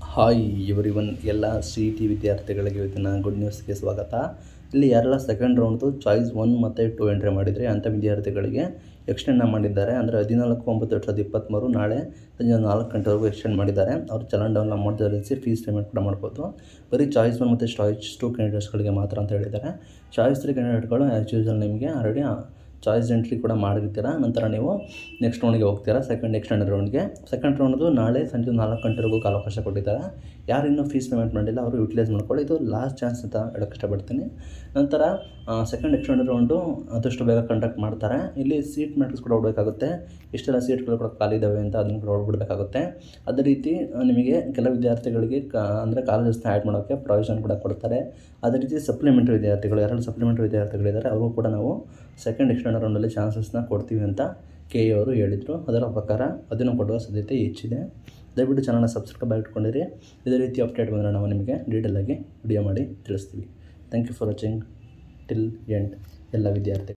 hi everyone ಎಲ್ಲ C T ವಿದ್ಯಾರ್ಥಿಗಳಿಗೆ ಇವತ್ತಿನ ಗುಡ್ ನ್ಯೂಸ್ಗೆ ಸ್ವಾಗತ ಇಲ್ಲಿ ಯಾರೆಲ್ಲ ಸೆಕೆಂಡ್ ರೌಂಡ್ದು ಚಾಯ್ಸ್ ಒನ್ ಮತ್ತು ಟು ಎಂಟ್ರಿ ಮಾಡಿದರೆ ಅಂಥ ವಿದ್ಯಾರ್ಥಿಗಳಿಗೆ ಎಕ್ಸ್ಟೆಂಡ್ನ ಮಾಡಿದ್ದಾರೆ ಅಂದರೆ ಹದಿನಾಲ್ಕು ಒಂಬತ್ತು ಎರಡು ಸಾವಿರದ ಇಪ್ಪತ್ತ್ಮೂರು ನಾಳೆ ಸಂಜೆ ನಾಲ್ಕು ಗಂಟೆವರೆಗೂ ಎಕ್ಸ್ಟೆಂಡ್ ಮಾಡಿದ್ದಾರೆ ಅವರು ಚಲನ್ ಡೌನ್ ಅಮೌಂಟ್ ಧರಿಸಿ ಫೀಸ್ ಪೇಮೆಂಟ್ ಕೂಡ ಮಾಡ್ಬೋದು ಬರೀ ಚಾಯ್ಸ್ ಒನ್ ಮತ್ತು ಚಾಯ್ಸ್ ಟು ಕ್ಯಾಂಡಿಡೇಟ್ಸ್ಗಳಿಗೆ ಮಾತ್ರ ಅಂತ ಹೇಳಿದ್ದಾರೆ ಚಾಯ್ಸ್ ತ್ರೀ ಕ್ಯಾಂಡಿಡೇಟ್ಗಳು ಆ್ಯಸ್ ಯೂಸಲ್ ನಿಮಗೆ ಆಲ್ರೆಡಿ ಚಾಯ್ಸ್ ಎಂಟ್ರಿ ಕೂಡ ಮಾಡಿರ್ತೀರ ನಂತರ ನೀವು ನೆಕ್ಸ್ಟ್ ರೌಂಡ್ಗೆ ಹೋಗ್ತೀರಾ ಸೆಕೆಂಡ್ ಎಕ್ಸ್ಟೆಂಡ್ ರೌಂಡ್ಗೆ ಸೆಕೆಂಡ್ ರೌಂಡ್ದು ನಾಳೆ ಸಂಜೆ ನಾಲ್ಕು ಗಂಟೆವರೆಗೂ ಕಾಲಾವಕಾಶ ಕೊಟ್ಟಿದ್ದಾರೆ ಯಾರು ಇನ್ನೂ ಫೀಸ್ ಪೇಮೆಂಟ್ ಮಾಡಿಲ್ಲ ಅವರು ಯುಟಿಲೈಸ್ ಮಾಡ್ಕೊಳ್ಳಿ ಇದು ಲಾಸ್ಟ್ ಚಾನ್ಸ್ ಅಂತ ಹೇಳೋಕ್ಕೆ ಇಷ್ಟಪಡ್ತೀನಿ ನಂತರ ಸೆಕೆಂಡ್ ಎಕ್ಸ್ಟೆಂಡ್ ರೌಂಡು ಆದಷ್ಟು ಬೇಗ ಕಂಡಕ್ಟ್ ಮಾಡ್ತಾರೆ ಇಲ್ಲಿ ಸೀಟ್ ಮ್ಯಾಟ್ರಿಕ್ಸ್ ಕೂಡ ಹೊಡಬೇಕಾಗುತ್ತೆ ಇಷ್ಟೆಲ್ಲ ಸೀಟ್ಗಳು ಕೂಡ ಖಾಲಿ ಇದ್ದಾವೆ ಅಂತ ಅದನ್ನು ಕೂಡ ಹೊಡ್ಬಿಡ್ಬೇಕಾಗುತ್ತೆ ಅದೇ ರೀತಿ ಆ, ನಿಮಗೆ ಕೆಲವು ವಿದ್ಯಾರ್ಥಿಗಳಿಗೆ ಕ ಅಂದರೆ ಕಾಲೇಜಸ್ನ ಆ್ಯಡ್ ಮಾಡೋಕ್ಕೆ ಪ್ರಾವಿಷನ್ ಕೂಡ ಕೊಡ್ತಾರೆ ಅದೇ ರೀತಿ ಸಪ್ಲಿಮೆಂಟ್ರಿ ವಿದ್ಯಾರ್ಥಿಗಳು ಎರಡು ಸಪ್ಲಿಮೆಂಟ್ರಿ ವಿದ್ಯಾರ್ಥಿಗಳಿದ್ದಾರೆ ಅವ್ರಿಗೂ ಕೂಡ ನಾವು ಸೆಕೆಂಡ್ ಎಕ್ಸ್ಟೆಂಡ್ ರೌಂಡಲ್ಲಿ ಚಾನ್ಸಸ್ನ ಕೊಡ್ತೀವಿ ಅಂತ ಕೆ ಎ ಅವರು ಹೇಳಿದರು ಅದರ ಪ್ರಕಾರ ಅದನ್ನು ಕೊಡುವ ಸಾಧ್ಯತೆ ಹೆಚ್ಚಿದೆ ದಯವಿಟ್ಟು ಚಾನಲ್ನ ಸಬ್ಸ್ಕ್ರೈಬ್ ಇಟ್ಕೊಂಡಿರಿ ಇದೇ ರೀತಿ ಅಪ್ಡೇಟ್ ಬಂದರೆ ನಾವು ನಿಮಗೆ ಡೀಟೇಲಾಗಿ ವಿಡಿಯೋ ಮಾಡಿ ತಿಳಿಸ್ತೀವಿ thank you for watching till end ಎಲ್ಲ ವಿದ್ಯಾರ್ಥಿ